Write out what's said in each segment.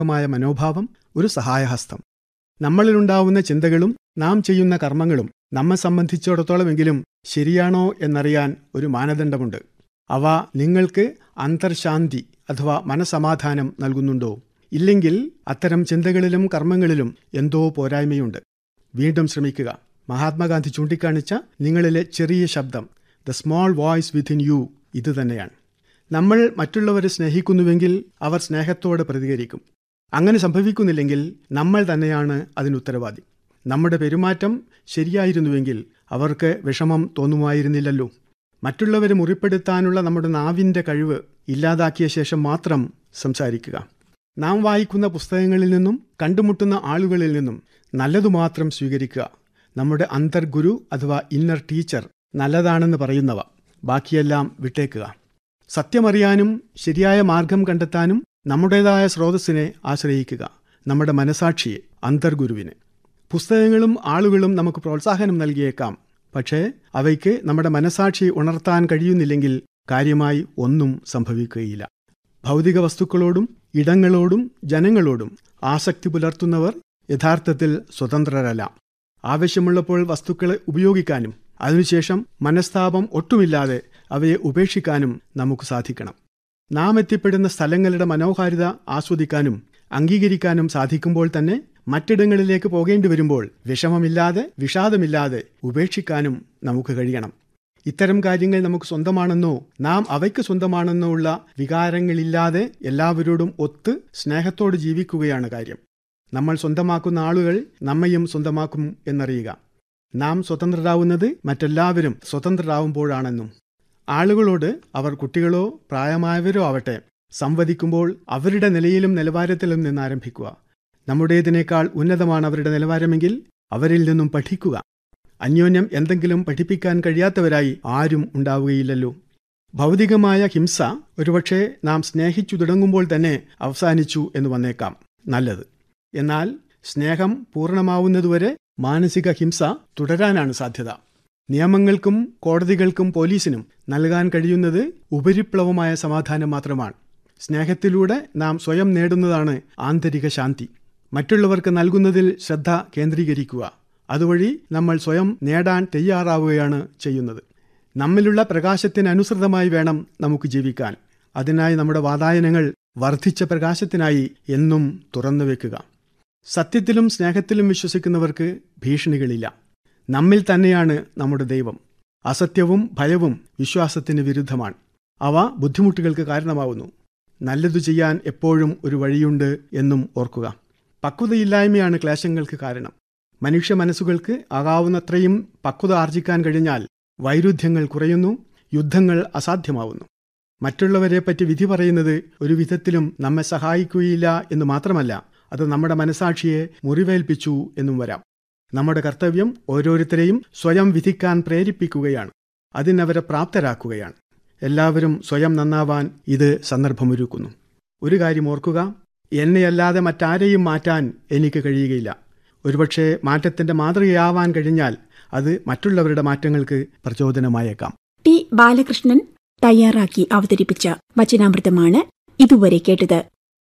മായ മനോഭാവം ഒരു സഹായഹസ്തം നമ്മളിലുണ്ടാവുന്ന ചിന്തകളും നാം ചെയ്യുന്ന കർമ്മങ്ങളും നമ്മെ സംബന്ധിച്ചിടത്തോളമെങ്കിലും ശരിയാണോ എന്നറിയാൻ ഒരു മാനദണ്ഡമുണ്ട് അവ നിങ്ങൾക്ക് അന്തർശാന്തി അഥവാ മനസമാധാനം നൽകുന്നുണ്ടോ ഇല്ലെങ്കിൽ അത്തരം ചിന്തകളിലും കർമ്മങ്ങളിലും എന്തോ പോരായ്മയുണ്ട് വീണ്ടും ശ്രമിക്കുക മഹാത്മാഗാന്ധി ചൂണ്ടിക്കാണിച്ച നിങ്ങളിലെ ചെറിയ ശബ്ദം the small voice within you ഇത് തന്നെയാണ് നമ്മൾ മറ്റുള്ളവരെ സ്നേഹിക്കുന്നുവെങ്കിൽ അവർ സ്നേഹത്തോടെ പ്രതികരിക്കും അങ്ങനെ സംഭവിക്കുന്നില്ലെങ്കിൽ നമ്മൾ തന്നെയാണ് അതിനുത്തരവാദി നമ്മുടെ പെരുമാറ്റം ശരിയായിരുന്നുവെങ്കിൽ അവർക്ക് വിഷമം തോന്നുമായിരുന്നില്ലല്ലോ മറ്റുള്ളവരെ മുറിപ്പെടുത്താനുള്ള നമ്മുടെ നാവിൻ്റെ കഴിവ് ഇല്ലാതാക്കിയ ശേഷം മാത്രം സംസാരിക്കുക നാം വായിക്കുന്ന പുസ്തകങ്ങളിൽ നിന്നും കണ്ടുമുട്ടുന്ന ആളുകളിൽ നിന്നും നല്ലതു മാത്രം സ്വീകരിക്കുക നമ്മുടെ അന്തർഗുരു അഥവാ ഇന്നർ ടീച്ചർ നല്ലതാണെന്ന് പറയുന്നവ ബാക്കിയെല്ലാം വിട്ടേക്കുക സത്യമറിയാനും ശരിയായ മാർഗം കണ്ടെത്താനും നമ്മുടേതായ സ്രോതസ്സിനെ ആശ്രയിക്കുക നമ്മുടെ മനസാക്ഷിയെ അന്തർഗുരുവിനെ പുസ്തകങ്ങളും ആളുകളും നമുക്ക് പ്രോത്സാഹനം നൽകിയേക്കാം പക്ഷേ അവയ്ക്ക് നമ്മുടെ മനസാക്ഷി ഉണർത്താൻ കഴിയുന്നില്ലെങ്കിൽ കാര്യമായി ഒന്നും സംഭവിക്കുകയില്ല ഭൗതിക വസ്തുക്കളോടും ഇടങ്ങളോടും ജനങ്ങളോടും ആസക്തി പുലർത്തുന്നവർ യഥാർത്ഥത്തിൽ സ്വതന്ത്രരല്ല ആവശ്യമുള്ളപ്പോൾ വസ്തുക്കളെ ഉപയോഗിക്കാനും അതിനുശേഷം മനസ്താപം ഒട്ടുമില്ലാതെ അവയെ ഉപേക്ഷിക്കാനും നമുക്ക് സാധിക്കണം നാം എത്തിപ്പെടുന്ന സ്ഥലങ്ങളുടെ മനോഹാരിത ആസ്വദിക്കാനും അംഗീകരിക്കാനും സാധിക്കുമ്പോൾ തന്നെ മറ്റിടങ്ങളിലേക്ക് പോകേണ്ടി വരുമ്പോൾ വിഷമമില്ലാതെ വിഷാദമില്ലാതെ ഉപേക്ഷിക്കാനും നമുക്ക് കഴിയണം ഇത്തരം കാര്യങ്ങൾ നമുക്ക് സ്വന്തമാണെന്നോ നാം അവയ്ക്ക് സ്വന്തമാണെന്നോ ഉള്ള വികാരങ്ങളില്ലാതെ എല്ലാവരോടും ഒത്ത് സ്നേഹത്തോട് ജീവിക്കുകയാണ് കാര്യം നമ്മൾ സ്വന്തമാക്കുന്ന ആളുകൾ നമ്മയും സ്വന്തമാക്കും എന്നറിയുക നാം സ്വതന്ത്രരാവുന്നത് മറ്റെല്ലാവരും സ്വതന്ത്രരാവുമ്പോഴാണെന്നും ആളുകളോട് അവർ കുട്ടികളോ പ്രായമായവരോ ആവട്ടെ സംവദിക്കുമ്പോൾ അവരുടെ നിലയിലും നിലവാരത്തിലും നിന്ന് ആരംഭിക്കുക നമ്മുടേതിനേക്കാൾ ഉന്നതമാണ് അവരുടെ നിലവാരമെങ്കിൽ അവരിൽ നിന്നും പഠിക്കുക അന്യോന്യം എന്തെങ്കിലും പഠിപ്പിക്കാൻ കഴിയാത്തവരായി ആരും ഉണ്ടാവുകയില്ലല്ലോ ഭൗതികമായ ഹിംസ ഒരുപക്ഷെ നാം സ്നേഹിച്ചു തുടങ്ങുമ്പോൾ തന്നെ അവസാനിച്ചു എന്ന് വന്നേക്കാം നല്ലത് എന്നാൽ സ്നേഹം പൂർണ്ണമാവുന്നതുവരെ മാനസിക ഹിംസ തുടരാനാണ് സാധ്യത നിയമങ്ങൾക്കും കോടതികൾക്കും പോലീസിനും നൽകാൻ കഴിയുന്നത് ഉപരിപ്ലവമായ സമാധാനം മാത്രമാണ് സ്നേഹത്തിലൂടെ നാം സ്വയം നേടുന്നതാണ് ആന്തരിക ശാന്തി മറ്റുള്ളവർക്ക് നൽകുന്നതിൽ ശ്രദ്ധ കേന്ദ്രീകരിക്കുക അതുവഴി നമ്മൾ സ്വയം നേടാൻ തയ്യാറാവുകയാണ് ചെയ്യുന്നത് നമ്മിലുള്ള പ്രകാശത്തിനനുസൃതമായി വേണം നമുക്ക് ജീവിക്കാൻ അതിനായി നമ്മുടെ വാതായനങ്ങൾ വർദ്ധിച്ച പ്രകാശത്തിനായി എന്നും തുറന്നു വെക്കുക സത്യത്തിലും സ്നേഹത്തിലും വിശ്വസിക്കുന്നവർക്ക് ഭീഷണികളില്ല നമ്മിൽ തന്നെയാണ് നമ്മുടെ ദൈവം അസത്യവും ഭയവും വിശ്വാസത്തിന് വിരുദ്ധമാണ് അവ ബുദ്ധിമുട്ടുകൾക്ക് കാരണമാവുന്നു നല്ലതു ചെയ്യാൻ എപ്പോഴും ഒരു വഴിയുണ്ട് എന്നും ഓർക്കുക പക്വതയില്ലായ്മയാണ് ക്ലേശങ്ങൾക്ക് കാരണം മനുഷ്യ മനസ്സുകൾക്ക് ആകാവുന്നത്രയും പക്വത ആർജിക്കാൻ കഴിഞ്ഞാൽ വൈരുദ്ധ്യങ്ങൾ കുറയുന്നു യുദ്ധങ്ങൾ അസാധ്യമാവുന്നു മറ്റുള്ളവരെ പറ്റി വിധി പറയുന്നത് ഒരു വിധത്തിലും നമ്മെ സഹായിക്കുകയില്ല എന്ന് മാത്രമല്ല അത് നമ്മുടെ മനസാക്ഷിയെ മുറിവേൽപ്പിച്ചു എന്നും വരാം നമ്മുടെ കർത്തവ്യം ഓരോരുത്തരെയും സ്വയം വിധിക്കാൻ പ്രേരിപ്പിക്കുകയാണ് അതിനവരെ പ്രാപ്തരാക്കുകയാണ് എല്ലാവരും സ്വയം നന്നാവാൻ ഇത് സന്ദർഭമൊരുക്കുന്നു ഒരു കാര്യം ഓർക്കുക എന്നെയല്ലാതെ മറ്റാരെയും മാറ്റാൻ എനിക്ക് കഴിയുകയില്ല ഒരുപക്ഷെ മാറ്റത്തിന്റെ മാതൃകയാവാൻ കഴിഞ്ഞാൽ അത് മറ്റുള്ളവരുടെ മാറ്റങ്ങൾക്ക് പ്രചോദനമായേക്കാം ടി ബാലകൃഷ്ണൻ തയ്യാറാക്കി അവതരിപ്പിച്ച വചനാമൃതമാണ് ഇതുവരെ കേട്ടത്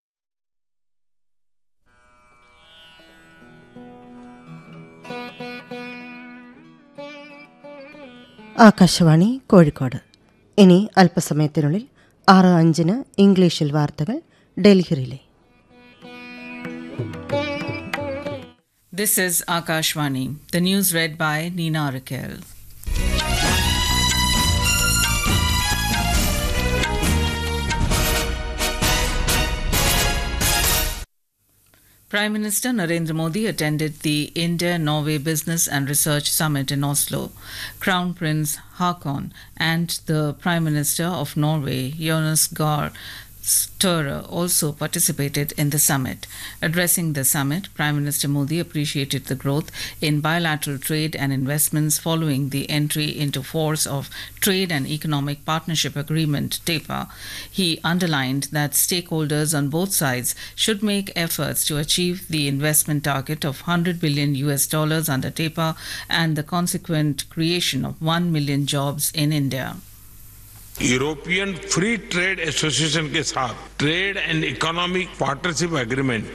ആകാശവാണി കോഴിക്കോട് ഇനി അല്പസമയത്തിനുള്ളിൽ ആറ് അഞ്ചിന് ഇംഗ്ലീഷിൽ വാർത്തകൾ ഡൽഹിയിലെ This is Akashvani. The news read by Nina Raquel. Prime Minister Narendra Modi attended the India Norway Business and Research Summit in Oslo. Crown Prince Haakon and the Prime Minister of Norway, Jonas Gahr Sture also participated in the summit. Addressing the summit, Prime Minister Modi appreciated the growth in bilateral trade and investments following the entry into force of Trade and Economic Partnership Agreement (TEPA). He underlined that stakeholders on both sides should make efforts to achieve the investment target of 100 billion US dollars under TEPA and the consequent creation of 1 million jobs in India. European free trade association के साथ trade and economic partnership agreement